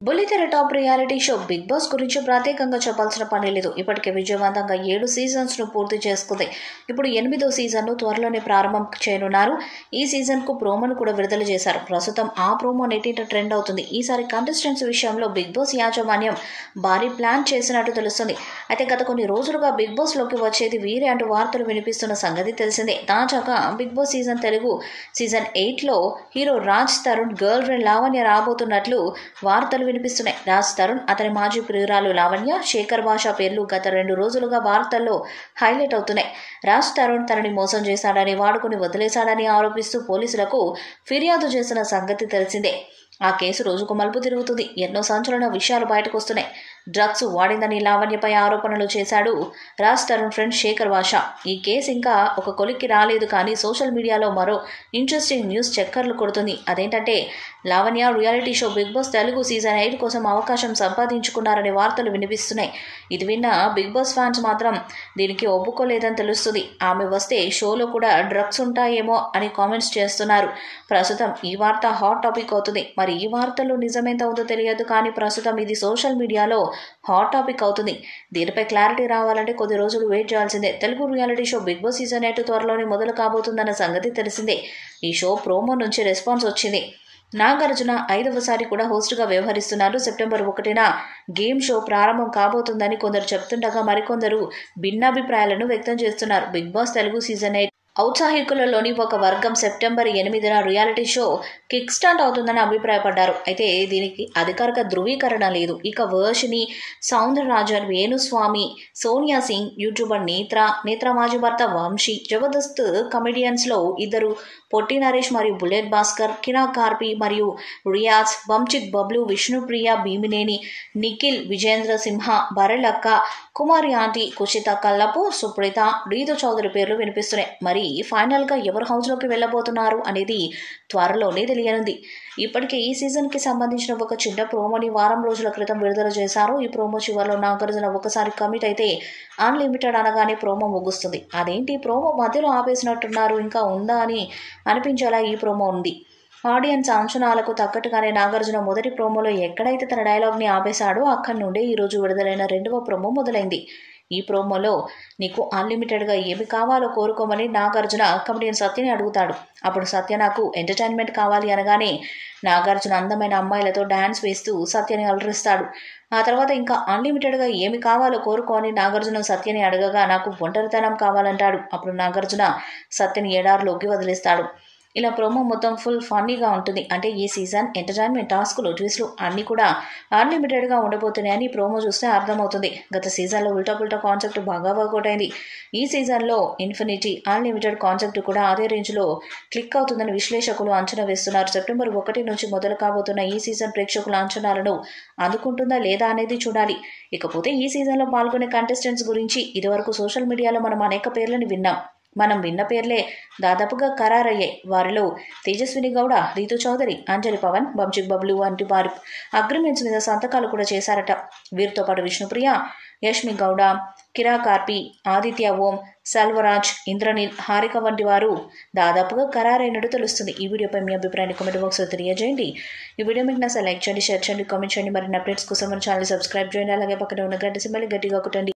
బుల్లితెర top reality show Bigg Boss గురించి ప్రత్యేకంగా చెప్పాల్సిన పని లేదు ఇప్పటికే విజయవంతంగా ఏడు సీజన్స్ ను పూర్తి చేసుకుంది ఇప్పుడు ఎనిమిదో సీజన్ ను త్వరలోనే ప్రారంభం చేయనున్నారు ఈ సీజన్ కు ప్రోమోను కూడా విడుదల చేశారు ప్రస్తుతం ఆ ప్రోమో నెట్టింట ట్రెండ్ అవుతుంది ఈసారి కంటెస్టెంట్స్ విషయంలో బిగ్ బాస్ యాజమాన్యం భారీ ప్లాన్ చేసినట్టు తెలుస్తుంది అయితే గత కొన్ని రోజులుగా బిగ్ బాస్ లోకి వచ్చేది వీరే అంటూ వార్తలు వినిపిస్తున్న సంగతి తెలిసిందే తాజాగా Bigg Boss season Telugu season eight లో hero Raj Tarun girlfriend Lavanya రాబోతున్నట్లు వార్తలు వినిపిస్తున్నాయి రాజ్ తరుణ్ అతని మాజీ ప్రియురాలు లావణ్య శేఖర్ భాష పేర్లు గత రెండు రోజులుగా వార్తల్లో హైలైట్ అవుతున్నాయి రాజ్ తరుణ్ తనని మోసం చేశాడని వాడుకుని వదిలేశాడని ఆరోపిస్తూ పోలీసులకు ఫిర్యాదు చేసిన సంగతి తెలిసిందే ఆ కేసు రోజుకు మలుపు తిరుగుతుంది ఎన్నో సంచలన విషయాలు బయటకు వస్తున్నాయి డ్రగ్స్ వాడిందని లావణ్యపై ఆరోపణలు చేశాడు రాజ్ తరుణ్ ఫ్రెండ్ శేఖర్ భాష ఈ కేసు ఇంకా ఒక కొలిక్కి రాలేదు కానీ సోషల్ మీడియాలో మరో ఇంట్రెస్టింగ్ న్యూస్ చక్కర్లు కొడుతుంది అదేంటంటే Lavanya reality show Bigg Boss Telugu season eight కోసం అవకాశం సంపాదించుకున్నారనే వార్తలు వినిపిస్తున్నాయి ఇది విన్న బిగ్ బాస్ ఫ్యాన్స్ మాత్రం దీనికి ఒప్పుకోలేదని తెలుస్తుంది ఆమె వస్తే షోలో కూడా డ్రగ్స్ ఉంటాయేమో అని కామెంట్స్ చేస్తున్నారు ప్రస్తుతం ఈ వార్త హాట్ టాపిక్ అవుతుంది మరి ఈ వార్తలో నిజమేంత ఉందో తెలియదు కానీ ప్రస్తుతం ఇది సోషల్ మీడియాలో హాట్ టాపిక్ అవుతుంది దీనిపై క్లారిటీ రావాలంటే కొద్ది రోజులు వెయిట్ చేయాల్సిందే Telugu reality show Bigg Boss season eight త్వరలోనే మొదలు కాబోతుందన్న సంగతి తెలిసిందే ఈ షో ప్రోమో నుంచి రెస్పాన్స్ వచ్చింది నాగార్జున ఐదవసారి కూడా హోస్ట్గా వ్యవహరిస్తున్నారు సెప్టెంబర్ ఒకటిన గేమ్ షో ప్రారంభం కాబోతుందని కొందరు చెప్తుండగా మరికొందరు భిన్నాభిప్రాయాలను వ్యక్తం చేస్తున్నారు Bigg Boss Telugu season eight ఔత్సాహికులలోని ఒక వర్గం సెప్టెంబర్ ఎనిమిదిన రియాలిటీ షో కిక్ స్టార్ట్ అవుతుందని అభిప్రాయపడ్డారు అయితే దీనికి అధికారిక ధృవీకరణ లేదు ఇక వర్షిని సౌందరరాజన్ వేణుస్వామి సోనియా సింగ్ యూట్యూబర్ నేత్ర నేత్ర మాజీ భర్త వంశీ జబర్దస్త్ కమెడియన్స్లో ఇద్దరు పొట్టి నరేష్ మరియు బుల్లెట్ భాస్కర్ కిరా కార్పి మరియు రియాజ్ బంచిత్ బబ్లు విష్ణుప్రియ భీమినేని నిఖిల్ విజేంద్ర సింహ బరెలక్క కుమారి ఆంటీ కుషిత కల్లపు సుప్రీత రీతు చౌదరి పేర్లు వినిపిస్తున్నాయి మరి ఫైనల్గా ఎవరు హౌస్లోకి వెళ్ళబోతున్నారు అనేది త్వరలోనే తెలియనుంది ఇప్పటికే ఈ సీజన్కి సంబంధించిన ఒక చిన్న ప్రోమోని వారం రోజుల క్రితం విడుదల చేశారు ఈ ప్రోమో చివరిలో నాగార్జున ఒకసారి కమిట్ అయితే అన్లిమిటెడ్ అనగానే ప్రోమో ముగుస్తుంది అదేంటి ప్రోమో మధ్యలో ఆపేసినట్టున్నారు ఇంకా ఉందా అని అనిపించేలా ఈ ప్రోమో ఉంది ఆడియన్స్ అంచనాలకు తగ్గట్టుగానే నాగార్జున మొదటి ప్రోమోలో ఎక్కడైతే తన డైలాగ్ని ఆపేశాడో అక్కడి నుండే ఈరోజు విడుదలైన రెండవ ప్రోమో మొదలైంది ఈ ప్రోమోలో నీకు అన్లిమిటెడ్గా ఏమి కావాలో కోరుకోమని నాగార్జున కమెడియన్ సత్యని అడుగుతాడు అప్పుడు సత్య నాకు ఎంటర్టైన్మెంట్ కావాలి అనగానే నాగార్జున అందమైన అమ్మాయిలతో డ్యాన్స్ వేస్తూ సత్యని అలరిస్తాడు ఆ తర్వాత ఇంకా అన్లిమిటెడ్గా ఏమి కావాలో కోరుకోని నాగార్జున సత్యని అడగగా నాకు ఒంటరితనం కావాలంటాడు అప్పుడు నాగార్జున సత్యని ఎడారిలోకి వదిలేస్తాడు ఇలా ప్రోమో మొత్తం ఫుల్ ఫన్నీగా ఉంటుంది అంటే ఈ సీజన్ ఎంటర్టైన్మెంట్ టాస్కులు ట్విస్ట్లు అన్నీ కూడా అన్లిమిటెడ్గా ఉండబోతున్నాయని ప్రోమో చూస్తే అర్థమవుతుంది గత సీజన్లో ఉల్టా పుల్టా కాన్సెప్ట్ బాగా వర్కౌట్ అయింది ఈ సీజన్లో ఇన్ఫినిటీ అన్లిమిటెడ్ కాన్సెప్ట్ కూడా అదే రేంజ్లో క్లిక్ అవుతుందని విశ్లేషకులు అంచనా వేస్తున్నారు సెప్టెంబర్ ఒకటి నుంచి మొదలు కాబోతున్న ఈ సీజన్ ప్రేక్షకుల అంచనాలను అందుకుంటుందా లేదా అనేది చూడాలి ఇకపోతే ఈ సీజన్లో పాల్గొనే కంటెస్టెంట్స్ గురించి ఇదివరకు సోషల్ మీడియాలో మనం అనేక పేర్లను విన్నాం మనం విన్న పేర్లే దాదాపుగా ఖరారయ్యాయి వారిలో తేజస్విని గౌడ రీతు చౌదరి అంజలి పవన్ బంచిక్ బబ్లు వంటి వారి అగ్రిమెంట్స్ మీద సంతకాలు కూడా చేశారట వీరితో పాటు విష్ణుప్రియ యష్మి గౌడ కిరా కార్పి ఆదిత్య ఓం సెల్వరాజ్ ఇంద్రనీల్ హారిక వంటి వారు దాదాపుగా ఖరారైనట్టు తెలుస్తుంది ఈ వీడియోపై మీ అభిప్రాయాన్ని కామెంట్ బాక్స్లో తెలియజేయండి ఈ వీడియో మీకు నచ్చ లైక్ చేయండి షేర్ చేయండి కామెంట్ చేయండి మరిన్ని అప్డేట్స్ కోసం మన ఛానల్ సబ్స్క్రైబ్ చేయండి అలాగే పక్కన ఉన్న గంట సింబల్ గట్టిగా కొట్టండి